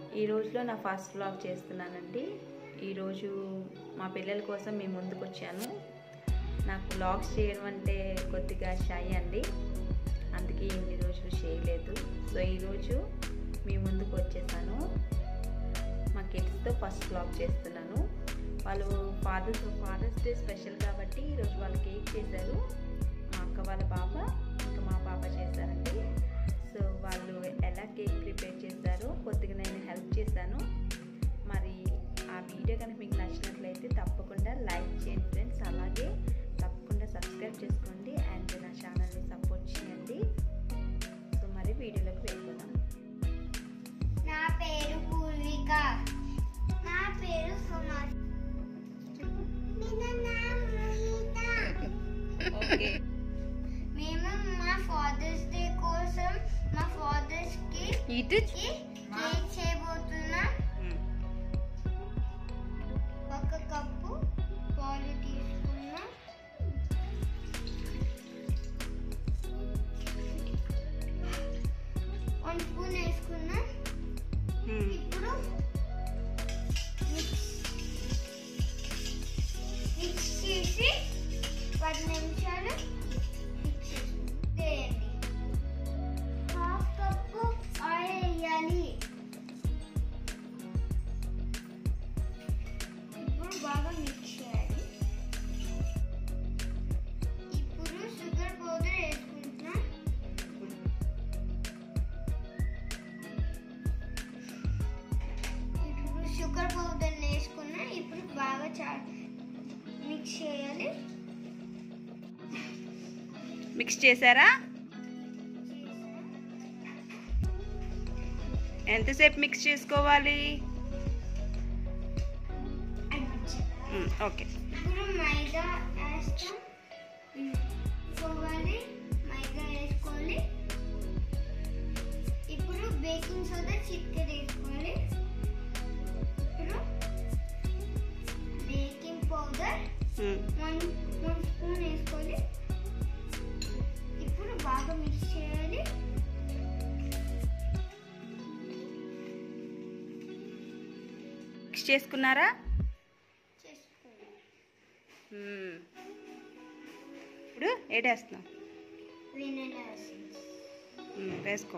ఈ రోజులో నా ఫస్ట్ వ్లాగ్ చేస్తున్నానండి ఈరోజు మా పిల్లల కోసం మీ ముందుకు వచ్చాను నాకు వ్లాగ్స్ చేయడం అంటే కొద్దిగా షై అండి అందుకే ఇన్ని రోజులు చేయలేదు సో ఈరోజు మీ ముందుకు వచ్చేసాను మా కిడ్స్తో ఫస్ట్ వ్లాగ్ చేస్తున్నాను వాళ్ళు ఫాదర్స్ ఫాదర్స్ డే స్పెషల్ కాబట్టి ఈరోజు వాళ్ళు కేక్ చేశారు మా అక్క వాళ్ళ పాప ఇంకా మా పాప చేశారండి సో వాళ్ళు ఎలా కేక్ ప్రిపేర్ చేశారో కొద్దిగా నేను హెల్ప్ చేశాను మరి ఆ వీడియో కనుక మీకు నచ్చినట్లయితే తప్పకుండా లైక్ చేయండి ఫ్రెండ్స్ అలాగే తప్పకుండా సబ్స్క్రైబ్ చేసుకోండి అండ్ నా ఛానల్ని సపోర్ట్ చేయండి సో మరి వీడియోలోకి వెళ్ళిపోదాం నా పేరు పూర్విక నా పేరు సుమన్ ఓకే మేము మా ఫాదర్స్ డే కోసం మా ఫాదర్స్ కి ఇటు కి కేక్ చేయబోతున్నాం ఒక కప్పు పాలు తీసుకున్నాం వన్ స్పూన్ వేసుకున్నాం ఇప్పుడు మిక్స్ మిక్స్ చేసి పది నిమిషాలు మిక్స్ చేయండి హాఫ్ కప్పు ఆయిల్ వేయాలి ఇప్పుడు బాగా మిక్స్ చేయాలి ఇప్పుడు షుగర్ పౌడర్ వేసుకుంటున్నాం ఇప్పుడు షుగర్ పౌడర్ వేసుకున్నా ఇప్పుడు బాగా చా మిక్స్ చేయాలి మిక్స్ చేశారా ఎంతసేపు మిక్స్ చేసుకోవాలి ఓకే ఇప్పుడు మైదా వేస్తాం వేసుకోవాలి మైదా వేసుకోవాలి ఇప్పుడు బేకింగ్ సోడా చిక్కర వేసుకోవాలి ఇప్పుడు baking powder one one spoon వేసుకోవాలి ఇప్పుడు బాగా మిక్స్ చేయాలి మిక్స్ చేసుకున్నారా చేసుకోవాలి మ్మ్. ఇప్పుడు ఏడేస్తున్నాం వెనిలా ఎసెన్స్ మ్మ్, వేసుకో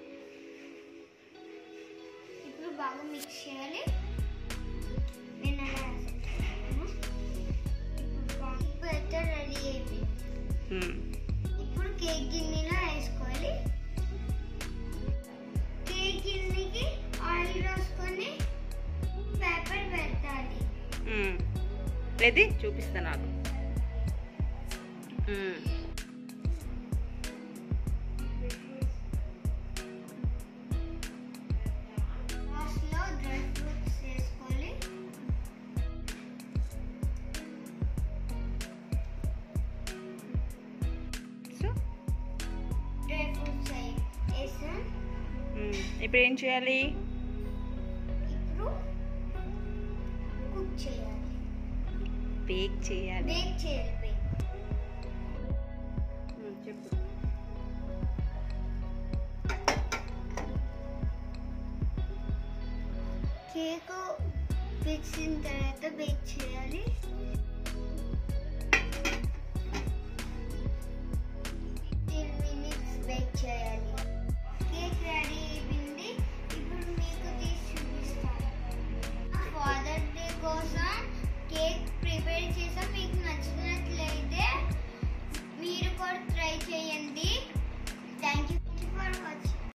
ఇప్పుడు బాగా మిక్స్ చేయాలి వెనిలా ఎసెన్స్ వేసుకున్నాం. ఇప్పుడు బా- ఇప్పుడు అయితే రెడీ అయిపోయింది మ్మ్. ఇప్పుడు కేక్ గిన్నెలో వేసుకోవాలి కేక్ గిన్నెకి ఆయిల్ రాసుకొని పేపర్ పెట్టాలి మ్మ్. ఏది చూపిస్తా నాకు మ్మ్. లాస్ట్లో డ్రై ఫ్రూట్స్ వేసుకోవాలి సో డ్రై ఫ్రూట్స్ వేసాం మ్మ్. ఇప్పుడు ఏం చేయాలి ఇప్పుడు కుక్ చేయాలి బేక్ చేయాలి బేక్ చేయాలి బేక్ మ్మ్, చెప్పు కేక్ పిచ్చిన తర్వాత బేక్ చేయాలి